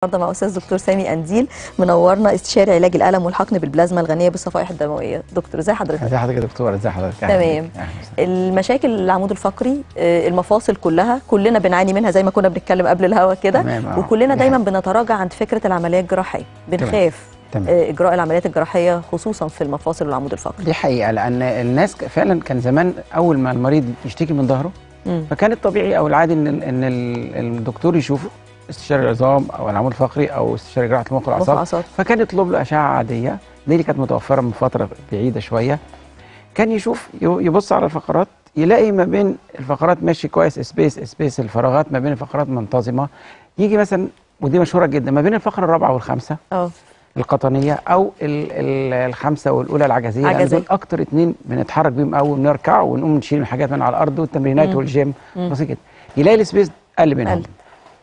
النهارده مع استاذ دكتور سامي انديل منورنا استشاري علاج الالم والحقن بالبلازما الغنيه بالصفائح الدمويه دكتور ازي حضرتك ازي حضرتك يا دكتور ازي حضرتك تمام المشاكل العمود الفقري آه، المفاصل كلها كلنا بنعاني منها زي ما كنا بنتكلم قبل الهوا كده تمام، آه. وكلنا دي دايما حقيقة. بنتراجع عند فكره العمليه الجراحيه بنخاف تمام. آه، اجراء العمليات الجراحيه خصوصا في المفاصل والعمود الفقري دي حقيقه لان الناس ك- فعلا كان زمان اول ما المريض يشتكي من ظهره مم. فكان الطبيعي او العادي ان ان ال- الدكتور يشوفه استشاري العظام او العمود الفقري او استشاري جراحه المخ مخ والاعصاب وأعصاب. فكان يطلب له اشعه عاديه دي اللي كانت متوفره من فتره بعيده شويه كان يشوف ي- يبص على الفقرات يلاقي ما بين الفقرات ماشي كويس سبيس سبيس الفراغات ما بين الفقرات منتظمه يجي مثلا ودي مشهوره جدا ما بين الفقره الرابعه والخامسه اه القطنيه او ال ال الخمسه والاولى العجزيه لأن عجزية. دول اكتر اتنين بنتحرك بيهم قوي ونركع ونقوم نشيل الحاجات من على الارض والتمرينات مم. والجيم مم. بسيط كده يلاقي السبيس قل منهم قل.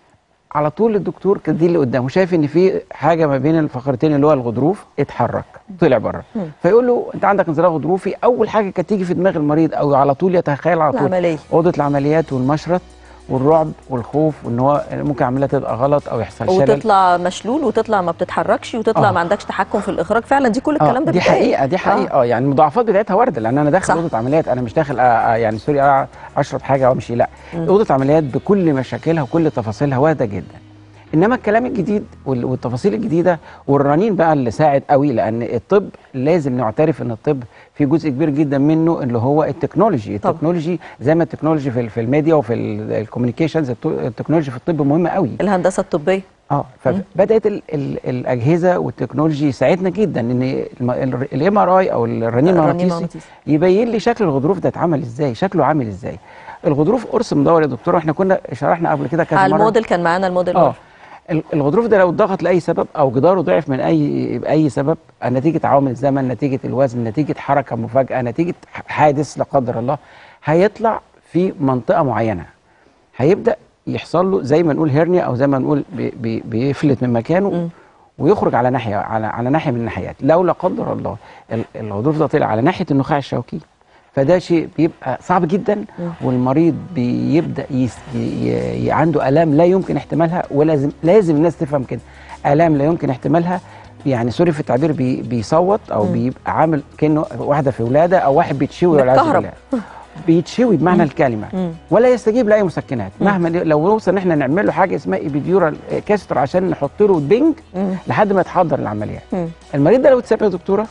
على طول الدكتور كان دي اللي قدامه شايف ان في حاجه ما بين الفقرتين اللي هو الغضروف اتحرك طلع بره مم. فيقول له انت عندك انزلاق غضروفي اول حاجه كانت تيجي في دماغ المريض او على طول يتخيل على طول العمليه اوضه العمليات والمشرط والرعب والخوف وان هو ممكن عمليه تبقى غلط او يحصل شلل وتطلع مشلول وتطلع ما بتتحركش وتطلع آه. ما عندكش تحكم في الاخراج فعلا دي كل الكلام ده دي بيتقال. حقيقه دي حقيقه اه, يعني المضاعفات بتاعتها وارده لان انا صح. داخل اوضه عمليات انا مش داخل آه آه يعني سوري آه اشرب حاجه وامشي لا مم. اوضه عمليات بكل مشاكلها وكل تفاصيلها وارده جدا انما الكلام الجديد وال- والتفاصيل الجديده والرنين بقى اللي ساعد قوي لان الطب لازم نعترف ان الطب في جزء كبير جدا منه اللي هو التكنولوجي طبعا. التكنولوجي زي ما التكنولوجي في, ال- في الميديا وفي الكوميونيكيشنز التكنولوجي في الطب مهمه قوي الهندسه الطبيه اه فبدات ال ال الاجهزه والتكنولوجي يساعدنا جدا ان الام ار اي او الرنين الرنين المغناطيسي المغناطيسي. يبين لي شكل الغضروف ده اتعمل ازاي شكله عامل ازاي الغضروف قرص مدور يا دكتور واحنا كنا شرحنا قبل كده كذا على مره الموديل كان معانا الموديل اه مرة. ال- الغضروف ده لو اتضغط لاي سبب او جداره ضعف من اي باي سبب نتيجه عوامل الزمن نتيجه الوزن نتيجه حركه مفاجاه نتيجه ح- حادث لا قدر الله هيطلع في منطقه معينه هيبدا يحصل له زي ما نقول هيرنيا او زي ما نقول بي بي بيفلت من مكانه مم. ويخرج على ناحيه على على ناحيه من الناحيات لو لا قدر الله ال- الغضروف ده طلع على ناحيه النخاع الشوكي فده شيء بيبقى صعب جدا والمريض بيبدا يس ي ي ي عنده الام لا يمكن احتمالها ولازم لازم الناس تفهم كده الام لا يمكن احتمالها يعني سوري في التعبير بي بيصوت او مم. بيبقى عامل كانه واحده في ولاده او واحد بيتشوي والعياذ متكهرب. بالله بيتشوي بمعنى الكلمه مم. ولا يستجيب لاي مسكنات مهما لو نوصل ان احنا نعمل له حاجه اسمها ايبيديورال كاستر عشان نحط له بنج مم. لحد ما يتحضر العمليات مم. المريض ده لو اتساب يا دكتوره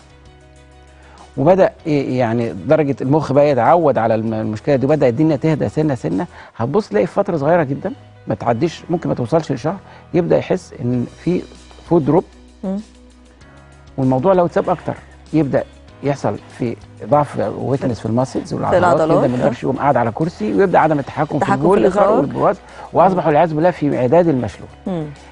وبدا ي- يعني درجه المخ بقى يتعود على الم- المشكله دي وبدا الدنيا تهدى سنه سنه هتبص تلاقي في فتره صغيره جدا ما تعديش ممكن ما توصلش لشهر يبدا يحس ان في فود دروب مم. والموضوع لو اتساب اكتر يبدا يحصل في ضعف ويكنس في الماسلز والعضلات العضلات، يبدا ما يقدرش يقوم قاعد على كرسي ويبدا عدم التحكم في التحكم في البول الإخراج. والبراز واصبح والعياذ بالله في اعداد المشلول مم.